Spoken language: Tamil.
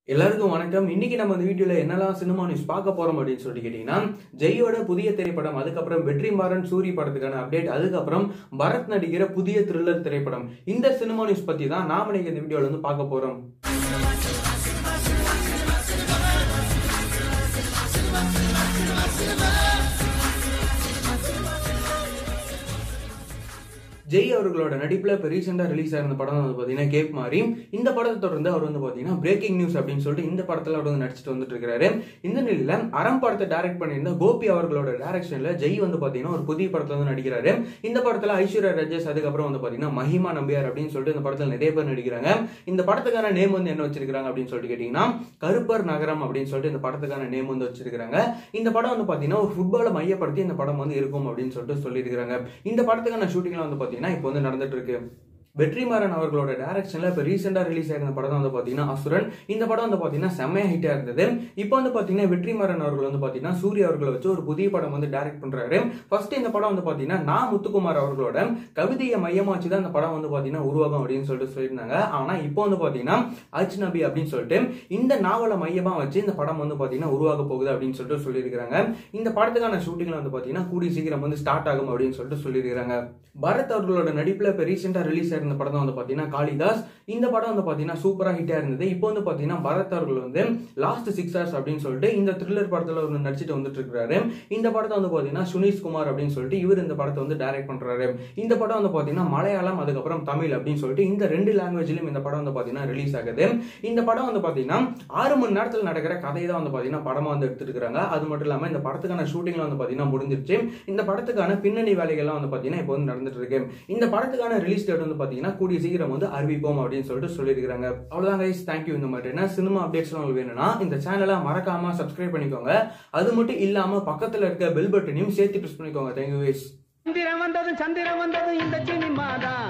எல்லாருக்கும் வணக்கம் இன்னைக்கு நம்ம இந்த வீடியோல என்னெல்லாம் சினிமா நியூஸ் பார்க்க போறோம் அப்படின்னு சொல்லிட்டு கேட்டீங்கன்னா ஜெயோட புதிய திரைப்படம் அதுக்கப்புறம் வெற்றிமாறன் சூரி படத்துக்கான அப்டேட் அதுக்கப்புறம் பரத் நடிக்கிற புதிய த்ரில்லர் திரைப்படம் இந்த சினிமா நியூஸ் பத்தி தான் நாம இன்னைக்கு இந்த வீடியோல வந்து பார்க்க போறோம் ஜெய் அவர்களோட நடிப்புல இப்போ ரீசெண்டாக ரிலீஸ் ஆயிருந்த படம் வந்து பார்த்தீங்கன்னா கேப் மாதிரி இந்த படத்தை தொடர்ந்து அவர் வந்து பார்த்தீங்கன்னா பிரேக்கிங் நியூஸ் அப்படின்னு சொல்லிட்டு இந்த படத்தில் அவர் வந்து நடிச்சிட்டு வந்துட்டு இருக்காரு இந்த நிலையில அறம் படத்தை டைரக்ட் பண்ணியிருந்த கோபி அவர்களோட டைரக்ஷன்ல ஜெய் வந்து பார்த்தீங்கன்னா ஒரு புதிய படத்தில் வந்து நடிக்கிறாரு இந்த படத்தில் ஐஸ்வர்யா ராஜேஷ் அதுக்கப்புறம் வந்து பார்த்தீங்கன்னா மஹிமா நம்பியார் அப்படின்னு சொல்லிட்டு இந்த படத்தில் நிறைய பேர் நடிக்கிறாங்க இந்த படத்துக்கான நேம் வந்து என்ன வச்சிருக்காங்க அப்படின்னு சொல்லிட்டு கேட்டீங்கன்னா கருப்பர் நகரம் அப்படின்னு சொல்லிட்டு இந்த படத்துக்கான நேம் வந்து வச்சிருக்காங்க இந்த படம் வந்து பார்த்தீங்கன்னா ஒரு ஃபுட்பாலை மையப்படுத்தி இந்த படம் வந்து இருக்கும் அப்படின்னு சொல்லிட்டு சொல்லியிருக்காங்க இந்த படத்துக்கான ஷூட்டிங்லாம் வந்து பார்த்தீங்கன்னா இப்போ வந்து நடந்துட்டு இருக்கு வெற்றிமாறன் அவர்களோட டைரக்ஷன்ல இப்போ ரீசெண்டாக ரிலீஸ் ஆயிருந்த படம் தான் வந்து பார்த்தீங்கன்னா அசுரன் இந்த படம் வந்து பார்த்தீங்கன்னா செம்மையா ஹிட்டாக இருந்தது இப்போ வந்து பார்த்தீங்கன்னா வெற்றிமாறன் அவர்கள் வந்து பார்த்தீங்கன்னா சூர்யா அவர்களை வச்சு ஒரு புதிய படம் வந்து டைரக்ட் பண்றாரு ஃபர்ஸ்ட் இந்த படம் வந்து பார்த்தீங்கன்னா நான் முத்துக்குமார் அவர்களோட கவிதையை மையமா வச்சு தான் இந்த படம் வந்து பார்த்தீங்கன்னா உருவாகும் அப்படின்னு சொல்லிட்டு சொல்லியிருந்தாங்க ஆனால் இப்போ வந்து பார்த்தீங்கன்னா அஜ்நபி அப்படின்னு சொல்லிட்டு இந்த நாவலை மையமா வச்சு இந்த படம் வந்து பார்த்தீங்கன்னா உருவாக போகுது அப்படின்னு சொல்லிட்டு சொல்லியிருக்காங்க இந்த படத்துக்கான ஷூட்டிங்ல வந்து பார்த்தீங்கன்னா கூடிய சீக்கிரம் வந்து ஸ்டார்ட் ஆகும் அப்படின்னு சொல்லிட்டு சொல்லியிருக்காங்க பரத் அவர்களோட நடிப்புல இப்போ ரீசெண்டாக ரிலீஸ் ஆயிருந்த படம் தான் வந்து பார்த்தீங்கன்னா காளிதாஸ் இந்த படம் வந்து பார்த்தீங்கன்னா சூப்பராக ஹிட்டாக இருந்தது இப்போ வந்து பார்த்தீங்கன்னா பரத் அவர்கள் வந்து லாஸ்ட் சிக்ஸ் ஹவர்ஸ் அப்படின்னு சொல்லிட்டு இந்த த்ரில்லர் படத்தில் ஒரு நடிச்சிட்டு வந்துட்டு இருக்காரு இந்த படத்தை வந்து பார்த்தீங்கன்னா சுனிஷ் குமார் அப்படின்னு சொல்லிட்டு இவர் இந்த படத்தை வந்து டைரக்ட் பண்றாரு இந்த படம் வந்து பார்த்தீங்கன்னா மலையாளம் அதுக்கப்புறம் தமிழ் அப்படின்னு சொல்லிட்டு இந்த ரெண்டு லாங்குவேஜ்லயும் இந்த படம் வந்து பார்த்தீங்கன்னா ரிலீஸ் ஆகுது இந்த படம் வந்து பார்த்தீங்கன்னா ஆறு மணி நேரத்தில் நடக்கிற கதை தான் வந்து பார்த்தீங்கன்னா படமா வந்து எடுத்துருக்காங்க அது மட்டும் இல்லாமல் இந்த படத்துக்கான ஷூட்டிங்ல வந்து பார்த்தீங்கன்னா முடிஞ்சிருச்சு இந்த படத்துக்கான பின்னணி வேலைகள்லாம் வந்து பார்த்தீங்கன்னா இப்போ வந்து நடந்துட்டு இருக்கு இந்த படத்துக்கான ரிலீஸ் டேட் வந்து பார்த்தீங்கன்னா கூடிய சீக்கிரம் வந்து அறிவிப்போம் அப்படின்னு சொல்லிட்டு சொல்லியிருக்காங்க அவ்வளோதான் கைஸ் தேங்க்யூ இந்த மாதிரி என்ன சினிமா அப்டேட்ஸ்லாம் உங்களுக்கு வேணும்னா இந்த சேனலை மறக்காம சப்ஸ்கிரைப் பண்ணிக்கோங்க அது மட்டும் இல்லாம பக்கத்துல இருக்க பெல் பட்டனையும் சேர்த்து ப்ரெஸ் பண்ணிக்கோங்க தேங்க்யூ கைஸ் சந்திரன் வந்ததும் சந்திரன் வந்ததும் இந்த சினிமா தான்